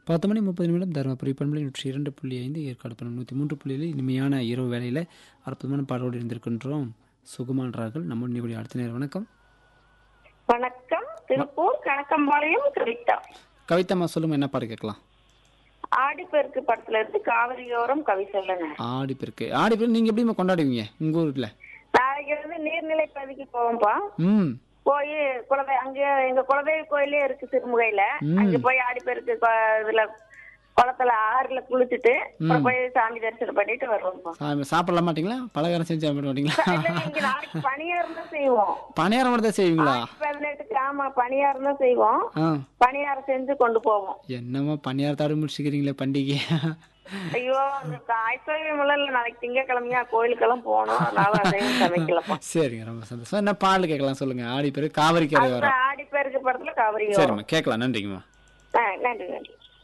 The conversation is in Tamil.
பத்து மணி முப்பது நிமிடம் தருமபுரி பண்பலை நூற்றி இரண்டு புள்ளி ஐந்து ஏற்காடு பணம் நூற்றி மூன்று புள்ளியில் இனிமையான இரவு வேளையில் அற்புதமான பாடலோடு இருந்திருக்கின்றோம் சுகுமான்றார்கள் நம்ம நிகழ்ச்சி அடுத்த நேரம் வணக்கம் வணக்கம் திருப்பூர் கணக்கம்பாளையம் கவிதா கவிதம்மா சொல்லுங்க என்ன பாட்டு கேட்கலாம் ஆடிப்பெருக்கு படத்துல இருந்து காவிரியோரம் கவி சொல்லுங்க ஆடிப்பெருக்கு ஆடிப்பெருக்கு நீங்கள் எப்படிம்மா கொண்டாடுவீங்க உங்கள் ஊரில் நாளைக்கு வந்து நீர்நிலை பகுதிக்கு போவோம்ப்பா ம் போய் குலதெய் அங்க எங்க குலதெய்வ கோயிலே இருக்கு சிறுமுகையில ம். அங்க போய் ஆடிப்பெருக்கு கொ- இதுல குளத்துல ஆறுல குளிச்சுட்டு அப்புறம் போய் சாமி தரிசனம் பண்ணிட்டு வருவோம்ப்பா சா- சாப்பிடல மாட்டீங்களா பலகாரம் செஞ்சு சாப்பிட மாட்டீங்களா இல்ல, இங்க நாளைக்கு பணியாரம் தான் செய்வோம் பணியாரம் மட்டும் தான் செய்வீங்களா பதினெட்டுக்கு ஆமா பணியாரம் தான் செய்வோம் ஆ பணியாரம் செஞ்சு கொண்டு போவோம் என்னம்மா பணியாரத்தாடு முடிச்சுக்கிறீங்களே பண்டிகை ஐயோ அந்த ஐஸ்வர்யம் இல்ல நாளைக்கு திங்கக்கிழமையா கோயிலுக்கெல்லாம் போகணும் அதனால அதையும் சமைக்கலப்பா சரிங்க ரொம்ப சந்தோஷம் என்ன பாடல் கேட்கலாம் சொல்லுங்க ஆடி பேரு காவிரி கரை அந்த வரும் ஆடி பெருக்கு படத்துல காவிரி சரிம்மா கேட்கலாம் நன்றிங்கம்மா ஆ, நன்றி நன்றி